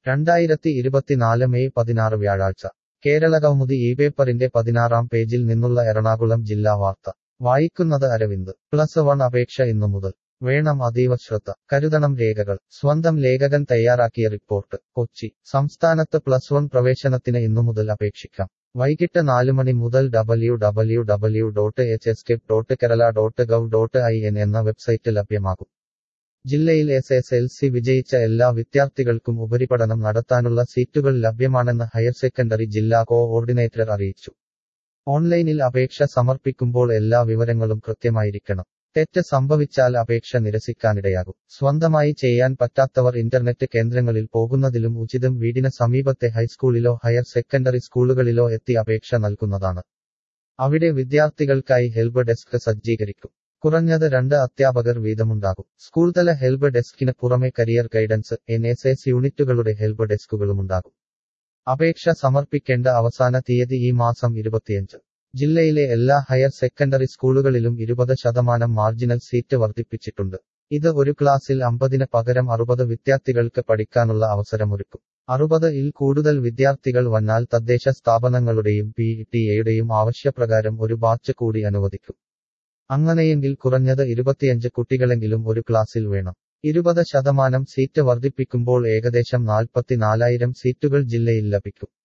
രണ്ടായിരത്തി ഇരുപത്തിനാല് മെയ് പതിനാറ് വ്യാഴാഴ്ച കേരളകൗമുദി ഈ പേപ്പറിന്റെ പതിനാറാം പേജിൽ നിന്നുള്ള എറണാകുളം ജില്ലാ വാർത്ത വായിക്കുന്നത് അരവിന്ദ് പ്ലസ് വൺ അപേക്ഷ ഇന്നു മുതൽ വേണം അതീവ ശ്രദ്ധ കരുതണം രേഖകൾ സ്വന്തം ലേഖകൻ തയ്യാറാക്കിയ റിപ്പോർട്ട് കൊച്ചി സംസ്ഥാനത്ത് പ്ലസ് വൺ പ്രവേശനത്തിന് ഇന്നു മുതൽ അപേക്ഷിക്കാം വൈകിട്ട് നാല് മണി മുതൽ W W W dot H S ടെപ് dot Kerala dot gov dot I N എന്ന വെബ്സൈറ്റ് ലഭ്യമാകും ജില്ലയിൽ എസ് എസ് എൽ സി വിജയിച്ച എല്ലാ വിദ്യാർത്ഥികൾക്കും ഉപരിപഠനം നടത്താനുള്ള സീറ്റുകൾ ലഭ്യമാണെന്ന് ഹയർ സെക്കൻഡറി ജില്ലാ കോഓർഡിനേറ്റർ അറിയിച്ചു ഓൺലൈനിൽ അപേക്ഷ സമർപ്പിക്കുമ്പോൾ എല്ലാ വിവരങ്ങളും കൃത്യമായിരിക്കണം തെറ്റ് സംഭവിച്ചാൽ അപേക്ഷ നിരസിക്കാനിടയാകും സ്വന്തമായി ചെയ്യാൻ പറ്റാത്തവർ ഇന്റർനെറ്റ് കേന്ദ്രങ്ങളിൽ പോകുന്നതിലും ഉചിതം വീടിന് സമീപത്തെ ഹൈസ്കൂളിലോ ഹയർ സെക്കൻഡറി സ്കൂളുകളിലോ എത്തി അപേക്ഷ നൽകുന്നതാണ് അവിടെ വിദ്യാർത്ഥികൾക്കായി ഹെൽപ്പ് ഡെസ്ക് സജ്ജീകരിക്കും കുറഞ്ഞത് രണ്ട് അധ്യാപകർ വീതമുണ്ടാകും സ്കൂൾ തല ഹെൽപ്പ് ഡെസ്കിന് പുറമെ career guidance N S S യൂണിറ്റുകളുടെ ഹെൽപ്പ് ഡെസ്കുകളുമുണ്ടാകും അപേക്ഷ സമർപ്പിക്കേണ്ട അവസാന തീയതി ഈ മാസം ഇരുപത്തിയഞ്ച് ജില്ലയിലെ എല്ലാ ഹയർ സെക്കൻഡറി സ്കൂളുകളിലും ഇരുപത് ശതമാനം മാർജിനൽ സീറ്റ് വർദ്ധിപ്പിച്ചിട്ടുണ്ട് ഇത് ഒരു ക്ലാസ്സിൽ അമ്പതിന് പകരം അറുപത് വിദ്യാർത്ഥികൾക്ക് പഠിക്കാനുള്ള അവസരമൊരുക്കും അറുപത് ഇൽ കൂടുതൽ വിദ്യാർത്ഥികൾ വന്നാൽ തദ്ദേശ സ്ഥാപനങ്ങളുടെയും പി ടി എയുടെയും ആവശ്യപ്രകാരം ഒരു ബാച്ച് കൂടി അനുവദിക്കും അങ്ങനെയെങ്കിൽ കുറഞ്ഞത് ഇരുപത്തിയഞ്ച് കുട്ടികളെങ്കിലും ഒരു ക്ലാസ്സിൽ വേണം ഇരുപത് ശതമാനം സീറ്റ് വർദ്ധിപ്പിക്കുമ്പോൾ ഏകദേശം നാൽപ്പത്തിനാലായിരം സീറ്റുകൾ ജില്ലയിൽ ലഭിക്കും